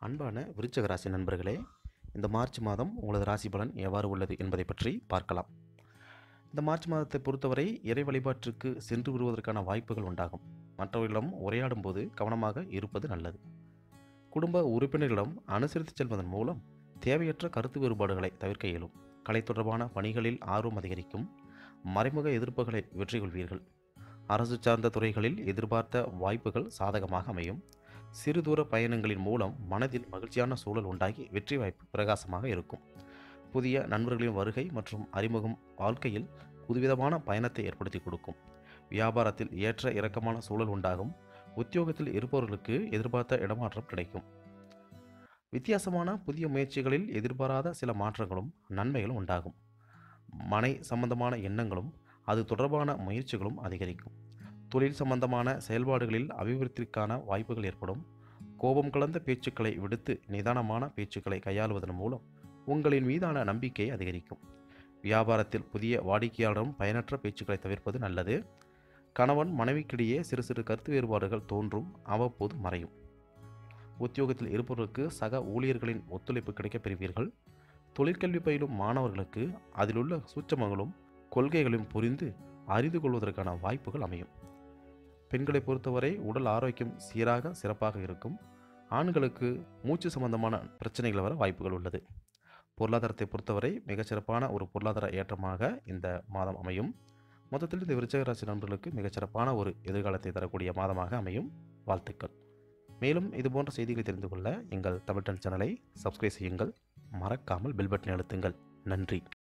அன்பான விருச்சக ராசி நண்பர்களே இந்த மார்ச் மாதம் உங்களது ராசி பலன் எவ்வாறு உள்ளது என்பதை பற்றி பார்க்கலாம் இந்த மார்ச் மாதத்தை பொறுத்தவரை இறை வழிபாட்டிற்கு சென்று வருவதற்கான வாய்ப்புகள் உண்டாகும் மற்றவர்களிடம் உரையாடும் போது கவனமாக இருப்பது நல்லது குடும்ப உறுப்பினர்களிடம் அனுசரித்து செல்வதன் மூலம் தேவையற்ற கருத்து வேறுபாடுகளை தவிர்க்க இயலும் கலை தொடர்பான பணிகளில் ஆர்வம் அதிகரிக்கும் மறைமுக எதிர்ப்புகளை வெற்றி கொள்வீர்கள் அரசு சார்ந்த துறைகளில் எதிர்பார்த்த வாய்ப்புகள் சாதகமாக அமையும் சிறு தூர பயணங்களின் மூலம் மனதில் மகிழ்ச்சியான சூழல் உண்டாகி வெற்றி வாய்ப்பு பிரகாசமாக இருக்கும் புதிய நண்பர்களின் வருகை மற்றும் அறிமுகம் வாழ்க்கையில் புதுவிதமான பயணத்தை ஏற்படுத்தி கொடுக்கும் வியாபாரத்தில் ஏற்ற இறக்கமான சூழல் உண்டாகும் உத்தியோகத்தில் இருப்பவர்களுக்கு எதிர்பார்த்த இடமாற்றம் கிடைக்கும் வித்தியாசமான புதிய முயற்சிகளில் எதிர்பாராத சில மாற்றங்களும் நன்மைகளும் உண்டாகும் மனை சம்பந்தமான எண்ணங்களும் அது தொடர்பான முயற்சிகளும் அதிகரிக்கும் தொழில் சம்பந்தமான செயல்பாடுகளில் அபிவிருத்திக்கான வாய்ப்புகள் ஏற்படும் கோபம் கலந்த பேச்சுக்களை விடுத்து நிதானமான பேச்சுக்களை கையாளுவதன் மூலம் உங்களின் மீதான நம்பிக்கை அதிகரிக்கும் வியாபாரத்தில் புதிய வாடிக்கையாளரும் பயனற்ற பேச்சுக்களை தவிர்ப்பது நல்லது கணவன் மனைவிக்கிடையே சிறு சிறு கருத்து வேறுபாடுகள் தோன்றும் அவ்வப்போது மறையும் உத்தியோகத்தில் இருப்பவர்களுக்கு சக ஊழியர்களின் ஒத்துழைப்பு கிடைக்கப் பெறுவீர்கள் தொழிற்கல்வி பயிலும் மாணவர்களுக்கு அதிலுள்ள சூட்சமங்களும் கொள்கைகளையும் புரிந்து அறிந்து கொள்வதற்கான வாய்ப்புகள் அமையும் பெண்களை பொறுத்தவரை உடல் ஆரோக்கியம் சீராக சிறப்பாக இருக்கும் ஆண்களுக்கு மூச்சு சம்பந்தமான பிரச்சனைகள் வர வாய்ப்புகள் உள்ளது பொருளாதாரத்தை பொறுத்தவரை மிகச்சிறப்பான ஒரு பொருளாதார ஏற்றமாக இந்த மாதம் அமையும் மொத்தத்தில் இந்த விருச்சக ராசி நண்பர்களுக்கு மிகச்சிறப்பான ஒரு எதிர்காலத்தை தரக்கூடிய மாதமாக அமையும் வாழ்த்துக்கள் மேலும் இது போன்ற செய்திகளை தெரிந்து கொள்ள எங்கள் தமிழ் சேனலை சப்ஸ்கிரைப் செய்யுங்கள் மறக்காமல் பெல் பட்டனை அழுத்துங்கள் நன்றி